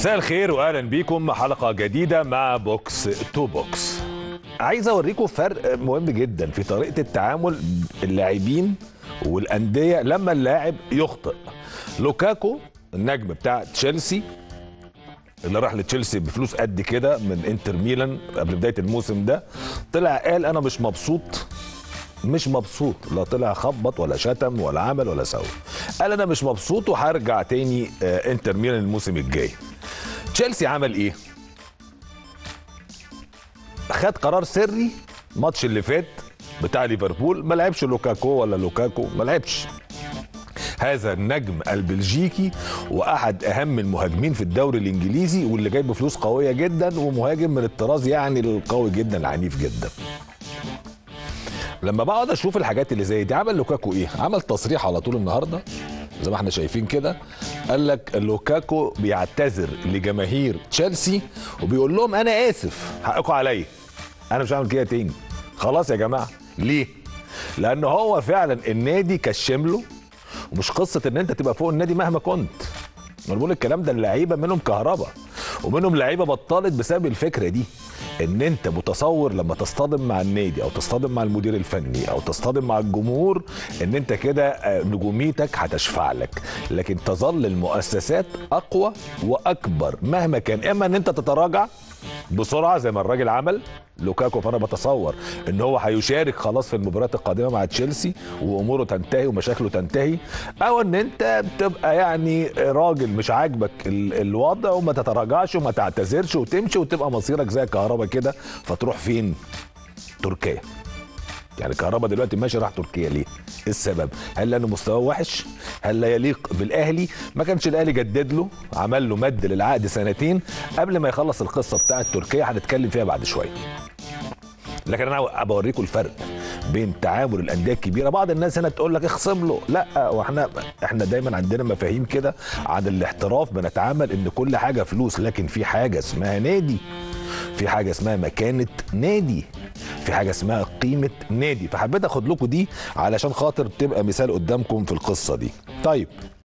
مساء الخير واهلا بيكم حلقه جديده مع بوكس تو بوكس عايز اوريكم فرق مهم جدا في طريقه التعامل اللاعبين والانديه لما اللاعب يخطئ لوكاكو النجم بتاع تشيلسي اللي راح لتشيلسي بفلوس قد كده من انتر ميلان قبل بدايه الموسم ده طلع قال انا مش مبسوط مش مبسوط لا طلع خبط ولا شتم ولا عمل ولا سوى قال انا مش مبسوط وهرجع تاني آه، انتر ميلان الموسم الجاي تشيلسي عمل ايه خد قرار سري الماتش اللي فات بتاع ليفربول ما لعبش لوكاكو ولا لوكاكو ما لعبش هذا النجم البلجيكي واحد اهم المهاجمين في الدوري الانجليزي واللي جايب فلوس قويه جدا ومهاجم من الطراز يعني القوي جدا العنيف جدا لما بقعد اشوف الحاجات اللي زي دي عمل لوكاكو ايه عمل تصريح على طول النهارده زي ما احنا شايفين كده قال لك لوكاكو بيعتذر لجماهير تشيلسي وبيقول لهم انا اسف حقكم عليا انا مش هعمل كده تاني خلاص يا جماعه ليه لان هو فعلا النادي كشم له ومش قصه ان انت تبقى فوق النادي مهما كنت انا بقول الكلام ده اللعيبه منهم كهربا ومنهم لعيبه بطلت بسبب الفكره دي ان انت متصور لما تصطدم مع النادي او تصطدم مع المدير الفني او تصطدم مع الجمهور ان انت كده آه، نجوميتك هتشفع لك لكن تظل المؤسسات اقوى واكبر مهما كان اما ان انت تتراجع بسرعه زي ما الراجل عمل لوكاكو فانا بتصور ان هو هيشارك خلاص في المباريات القادمه مع تشيلسي واموره تنتهي ومشاكله تنتهي او ان انت تبقى يعني راجل مش عاجبك ال- الوضع وما تتراجعش وما تعتذرش وتمشي وتبقى مصيرك زي كهربا كده فتروح فين تركيا يعني كهربا دلوقتي ماشي راح تركيا ليه؟ ايه السبب؟ هل لانه مستواه وحش؟ هل لا يليق بالاهلي؟ ما كانش الاهلي جدد له عمل له مد للعقد سنتين قبل ما يخلص القصه بتاعت تركيا هنتكلم فيها بعد شويه. لكن انا بوريكم الفرق بين تعامل الانديه الكبيره بعض الناس هنا تقول لك اخصم له لا واحنا احنا دايما عندنا مفاهيم كده عن الاحتراف بنتعامل ان كل حاجه فلوس لكن في حاجه اسمها نادي في حاجه اسمها مكانه نادي في حاجه اسمها قيمه نادي فحبيت اخد لكم دي علشان خاطر تبقى مثال قدامكم في القصه دي طيب